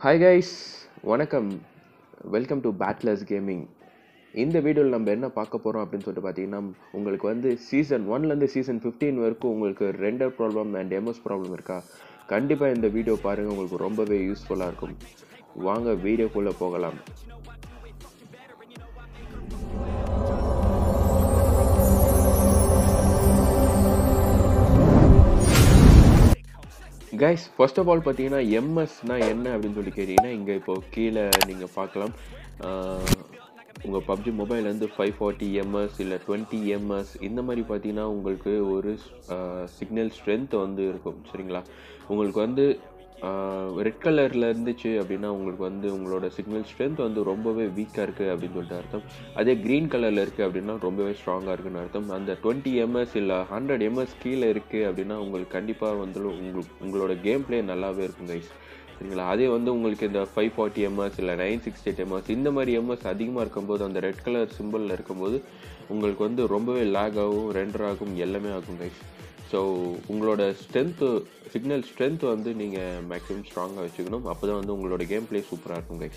hi guys வணக்கம் welcome to பேட்லஸ் gaming இந்த வீடியோவில் நம்ம என்ன பார்க்க போகிறோம் அப்படின்னு சொல்லிட்டு பார்த்தீங்கன்னா உங்களுக்கு வந்து சீசன் ஒன்லேருந்து சீசன் ஃபிஃப்டீன் வரைக்கும் உங்களுக்கு render problem and MS problem இருக்கா கண்டிப்பாக இந்த வீடியோ பாருங்கள் உங்களுக்கு ரொம்பவே யூஸ்ஃபுல்லாக இருக்கும் வாங்க வீடியோக்குள்ளே போகலாம் கைஸ் ஃபர்ஸ்ட் ஆஃப் ஆல் பார்த்தீங்கன்னா எம்எஸ்னா என்ன அப்படின்னு சொல்லி கேட்டிங்கன்னா இங்கே இப்போ கீழே நீங்கள் பார்க்கலாம் உங்கள் பப்ஜி மொபைல்லேருந்து ஃபைவ் ஃபார்ட்டி எம்எஸ் இல்லை டுவெண்ட்டி எம்எஸ் இந்த மாதிரி பார்த்தீங்கன்னா உங்களுக்கு ஒரு சிக்னல் ஸ்ட்ரென்த் வந்து இருக்கும் சரிங்களா உங்களுக்கு வந்து ரெட் கலரில் இருந்துச்சு அப்படின்னா உங்களுக்கு வந்து உங்களோட சிக்னல் ஸ்ட்ரென்த் வந்து ரொம்பவே வீக்காக இருக்குது அப்படின்னு சொல்லிட்டு அர்த்தம் அதே க்ரீன் கலரில் இருக்குது அப்படின்னா ரொம்பவே ஸ்ட்ராங்காக இருக்குன்னு அர்த்தம் அந்த டுவெண்ட்டி எம்எஸ் இல்லை ஹண்ட்ரட் எம்எஸ் கீழே இருக்குது அப்படின்னா உங்களுக்கு கண்டிப்பாக வந்து உங்களுக்கு உங்களோட கேம் பிளே நல்லாவே இருக்கும் கைஸ் சரிங்களா அதே வந்து உங்களுக்கு இந்த ஃபைவ் ஃபார்ட்டி எம்எஸ் இல்லை நைன் சிக்ஸ்டி எயிட் எம்எஸ் இந்த மாதிரி எம்எஸ் அதிகமாக இருக்கும்போது அந்த ரெட் கலர் சிம்பிளில் இருக்கும்போது உங்களுக்கு வந்து ரொம்பவே லேக் ஆகும் ரெண்டர் ஆகும் எல்லாமே ஆகும் கைஸ் ஸோ உங்களோட ஸ்ட்ரென்த்து சிக்னல் ஸ்ட்ரென்த் வந்து நீங்கள் மேக்ஸிமம் ஸ்ட்ராங்காக வச்சுக்கணும் அப்போ தான் வந்து உங்களோட கேம் பிளே சூப்பராக இருக்கும் கைஸ்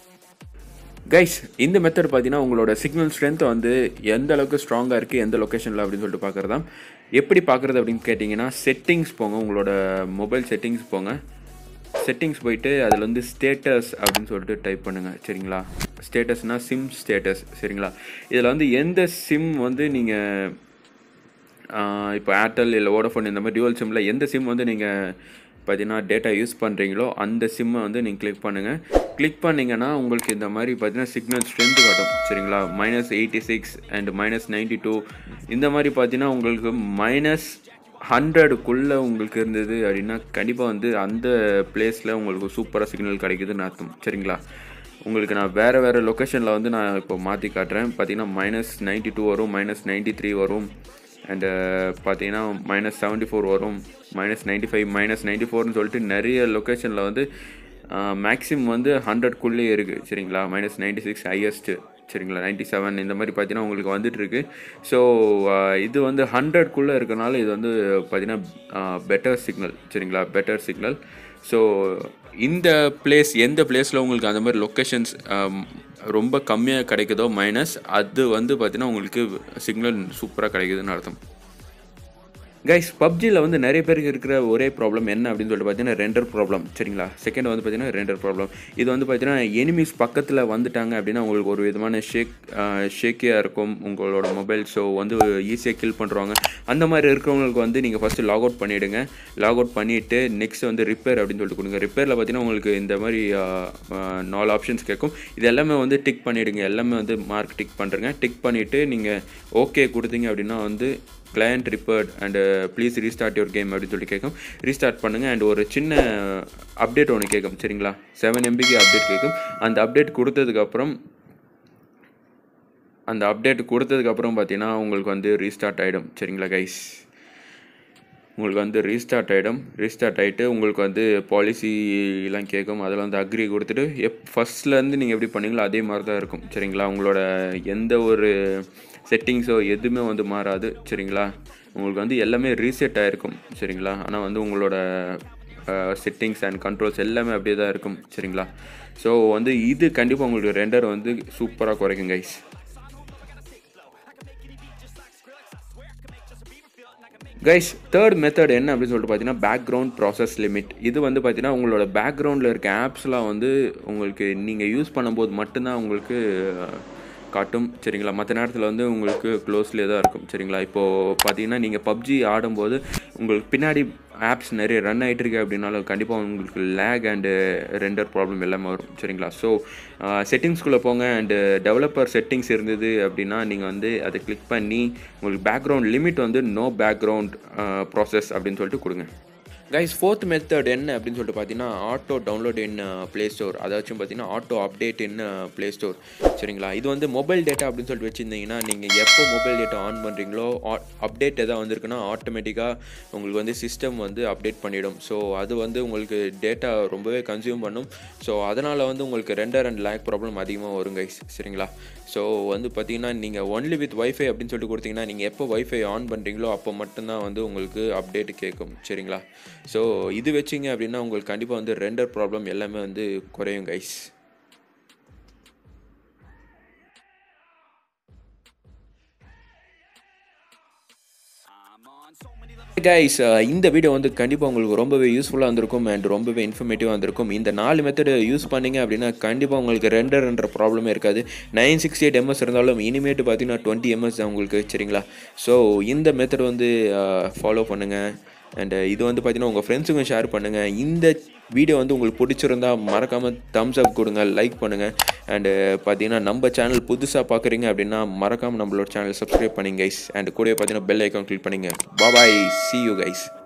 கைஸ் இந்த மெத்தட் பார்த்தீங்கன்னா உங்களோட சிக்னல் ஸ்ட்ரென்த் வந்து எந்த அளவுக்கு ஸ்ட்ராங்காக இருக்குது எந்த லொக்கேஷனில் அப்படின்னு சொல்லிட்டு பார்க்குறதா எப்படி பார்க்குறது அப்படின்னு கேட்டிங்கன்னா செட்டிங்ஸ் போங்க உங்களோட மொபைல் செட்டிங்ஸ் போங்க செட்டிங்ஸ் போயிட்டு அதில் வந்து ஸ்டேட்டஸ் அப்படின்னு சொல்லிட்டு டைப் பண்ணுங்கள் சரிங்களா ஸ்டேட்டஸ்னால் சிம் ஸ்டேட்டஸ் சரிங்களா இதில் வந்து எந்த சிம் வந்து நீங்கள் இப்போ ஏர்டெல் இல்லை வோடஃபோன் இந்த மாதிரி டியூவல் சிம்மில் எந்த சிம் வந்து நீங்கள் பார்த்தீங்கன்னா டேட்டா யூஸ் பண்ணுறீங்களோ அந்த சிம்மை வந்து நீங்கள் கிளிக் பண்ணுங்கள் கிளிக் பண்ணிங்கன்னா உங்களுக்கு இந்த மாதிரி பார்த்தீங்கன்னா சிக்னல் ஸ்ட்ரென்த்து காட்டும் சரிங்களா minus eighty six and minus ninety two இந்த மாதிரி பார்த்தீங்கன்னா உங்களுக்கு மைனஸ் ஹண்ட்ரடுக்குள்ளே உங்களுக்கு இருந்தது அப்படின்னா கண்டிப்பாக வந்து அந்த பிளேஸில் உங்களுக்கு சூப்பராக சிக்னல் கிடைக்குதுன்னு அர்த்தம் சரிங்களா உங்களுக்கு நான் வேறு வேறு லொக்கேஷனில் வந்து நான் இப்போ மாற்றி காட்டுறேன் பார்த்தீங்கன்னா மைனஸ் நைன்ட்டி டூ வரும் மைனஸ் நைன்ட்டி த்ரீ வரும் அண்டு பார்த்தீங்கன்னா மைனஸ் செவன்ட்டி ஃபோர் வரும் minus ninety five minus ninety ஃபோர்னு சொல்லிட்டு நிறைய லொக்கேஷனில் வந்து மேக்ஸிமம் வந்து ஹண்ட்ரட்குள்ளேயே இருக்குது சரிங்களா மைனஸ் நைன்ட்டி சிக்ஸ் ஹையஸ்ட்டு சரிங்களா நைன்ட்டி செவன் இந்த மாதிரி பார்த்தீங்கன்னா உங்களுக்கு வந்துட்டு இருக்கு ஸோ இது வந்து ஹண்ட்ரட்குள்ளே இருக்கனால இது வந்து பார்த்தீங்கன்னா பெட்டர் சிக்னல் சரிங்களா பெட்டர் சிக்னல் ஸோ இந்த பிளேஸ் எந்த பிளேஸில் உங்களுக்கு அந்த மாதிரி லொக்கேஷன்ஸ் ரொம்ப கம்மியாக கிடைக்குதோ மைனஸ் அது வந்து பார்த்தீங்கன்னா உங்களுக்கு சிக்னல் சூப்பராக கிடைக்குதுன்னு அர்த்தம் கைஸ் பப்ஜியில் வந்து நிறைய பேருக்கு இருக்கிற ஒரே ப்ராப்ளம் என்ன அப்படின்னு சொல்லிட்டு பார்த்தீங்கன்னா ரெண்டர் ப்ராப்ளம் சரிங்களா செகண்ட் வந்து பார்த்தீங்கன்னா ரெண்டர் ப்ராப்ளம் இது வந்து பார்த்தீங்கன்னா எனிமீஸ் பக்கத்தில் வந்துட்டாங்க அப்படின்னா உங்களுக்கு ஒரு விதமான ஷேக் ஷேக்கியாக இருக்கும் உங்களோட மொபைல் ஸோ வந்து ஈஸியாக கில் பண்ணுறாங்க அந்த மாதிரி இருக்கிறவங்களுக்கு வந்து நீங்கள் ஃபஸ்ட்டு லாக் அவுட் பண்ணிவிடுங்க லாக் அவுட் பண்ணிவிட்டு நெக்ஸ்ட் வந்து ரிப்பேர் அப்படின்னு சொல்லிட்டு கொடுங்க ரிப்பேரில் பார்த்தீங்கன்னா உங்களுக்கு இந்த மாதிரி நாலு ஆப்ஷன்ஸ் கேட்கும் இது எல்லாமே வந்து டிக் பண்ணிவிடுங்க எல்லாமே வந்து மார்க் டிக் பண்ணுறங்க டிக் பண்ணிவிட்டு நீங்கள் ஓகே கொடுத்தீங்க அப்படின்னா வந்து client repaired and please restart your game அப்படின்னு சொல்லி கேட்கும் ரீஸ்டார்ட் பண்ணுங்கள் அண்ட் ஒரு சின்ன அப்டேட் ஒன்று கேட்கும் சரிங்களா செவன் எம்பிக்கு அப்டேட் கேட்கும் அந்த அப்டேட் கொடுத்ததுக்கப்புறம் அந்த அப்டேட் கொடுத்ததுக்கப்புறம் பார்த்தீங்கன்னா உங்களுக்கு வந்து ரீஸ்டார்ட் ஆகிடும் சரிங்களா கைஸ் உங்களுக்கு வந்து ரீஸ்டார்ட் ஆகிடும் ரீஸ்டார்ட் ஆகிட்டு உங்களுக்கு வந்து பாலிசிலாம் கேட்கும் அதில் வந்து அக்ரி கொடுத்துட்டு எப் ஃபஸ்ட்லேருந்து நீங்கள் எப்படி பண்ணீங்களோ அதே மாதிரி தான் இருக்கும் சரிங்களா உங்களோட எந்த ஒரு செட்டிங்ஸோ எதுவுமே வந்து மாறாது சரிங்களா உங்களுக்கு வந்து எல்லாமே ரீசெட் ஆகிருக்கும் சரிங்களா ஆனால் வந்து உங்களோட செட்டிங்ஸ் அண்ட் கண்ட்ரோல்ஸ் எல்லாமே அப்படியே தான் இருக்கும் சரிங்களா ஸோ வந்து இது கண்டிப்பாக உங்களுக்கு ரெண்டர் வந்து சூப்பராக குறைக்கும் கைஸ் கைஸ் தேர்ட் மெத்தட் என்ன அப்படின்னு சொல்லிட்டு பார்த்தீங்கன்னா பேக்ரவுண்ட் ப்ராசஸ் லிமிட் இது வந்து பார்த்தீங்கன்னா உங்களோட பேக்ரவுண்டில் இருக்க ஆப்ஸ்லாம் வந்து உங்களுக்கு நீங்கள் யூஸ் பண்ணும்போது மட்டும்தான் உங்களுக்கு காட்டும் சரிங்களா மற்ற நேரத்தில் வந்து உங்களுக்கு க்ளோஸ்லேயே தான் இருக்கும் சரிங்களா இப்போது பார்த்தீங்கன்னா நீங்கள் பப்ஜி ஆடும்போது உங்களுக்கு பின்னாடி ஆப்ஸ் நிறைய ரன் ஆகிட்டு இருக்கு அப்படின்னாலும் கண்டிப்பாக உங்களுக்கு லேக் அண்டு ரெண்டர் ப்ராப்ளம் எல்லாமே வரும் சரிங்களா ஸோ செட்டிங்ஸ்குள்ளே போங்க அண்டு டெவலப்பர் செட்டிங்ஸ் இருந்தது அப்படின்னா நீங்கள் வந்து அதை கிளிக் பண்ணி உங்களுக்கு பேக்ரவுண்ட் லிமிட் வந்து நோ பேக்ரவுண்ட் ப்ராசஸ் அப்படின்னு சொல்லிட்டு கொடுங்க கைஸ் ஃபோர்த் மெத்தட் என்ன அப்படின்னு சொல்லிட்டு பார்த்தீங்கன்னா auto download in Play Store அதாச்சும் பார்த்தீங்கன்னா auto update in Play Store சரிங்களா இது வந்து மொபைல் டேட்டா அப்படின்னு சொல்லிட்டு வச்சுருந்தீங்கன்னா நீங்கள் எப்போ மொபைல் டேட்டா ஆன் பண்ணுறீங்களோ அப்டேட் எதாவது வந்திருக்குன்னா ஆட்டோமேட்டிக்காக உங்களுக்கு வந்து சிஸ்டம் வந்து அப்டேட் பண்ணிவிடும் ஸோ அது வந்து உங்களுக்கு டேட்டா ரொம்பவே கன்சியூம் பண்ணும் ஸோ அதனால் வந்து உங்களுக்கு ரெண்டர் அண்ட் லேக் ப்ராப்ளம் அதிகமாக வரும் கைஸ் சரிங்களா ஸோ வந்து பார்த்தீங்கன்னா நீங்கள் ஒன்லி வித் ஒய்ஃபை அப்படின்னு சொல்லிட்டு கொடுத்தீங்கன்னா நீங்கள் எப்போ ஒய்ஃபை ஆன் பண்ணுறீங்களோ அப்போ மட்டும்தான் வந்து உங்களுக்கு அப்டேட் கேட்கும் சரிங்களா ஸோ இது வச்சிங்க அப்படின்னா உங்களுக்கு கண்டிப்பாக வந்து ரெண்டர் ப்ராப்ளம் எல்லாமே வந்து குறையும் கைஸ் கைஸ் இந்த வீடியோ வந்து கண்டிப்பாக உங்களுக்கு ரொம்பவே யூஸ்ஃபுல்லாக இருந்திருக்கும் அண்ட் ரொம்பவே இன்ஃபர்மேட்டிவாக இருந்திருக்கும் இந்த நாலு மெத்தடு யூஸ் பண்ணீங்க அப்படின்னா கண்டிப்பாக உங்களுக்கு ரெண்டர்ன்ற ப்ராப்ளமே இருக்காது நைன் சிக்ஸ்டி எயிட் எம்எஸ் இருந்தாலும் இனிமேட்டு பார்த்தீங்கன்னா டுவெண்ட்டி எம்எஸ் தான் உங்களுக்கு சரிங்களா ஸோ இந்த மெத்தட் வந்து ஃபாலோ பண்ணுங்கள் அண்ட் இது வந்து பார்த்தீங்கன்னா உங்கள் ஃப்ரெண்ட்ஸுக்கும் ஷேர் பண்ணுங்கள் இந்த வீடியோ வந்து உங்களுக்கு பிடிச்சிருந்தா மறக்காமல் தம்ஸ் அப் கொடுங்க லைக் பண்ணுங்கள் அண்டு பார்த்தீங்கன்னா நம்ம சேனல் புதுசாக பார்க்குறீங்க அப்படின்னா மறக்காமல் நம்மளோட சேனல் சப்ஸ்கிரைப் பண்ணிங்க கைஸ் அண்ட் கூடவே பார்த்தீங்கன்னா பெல் ஐக்கான் கிளிக் பண்ணிங்க பாபாய் சி யூ கைஸ்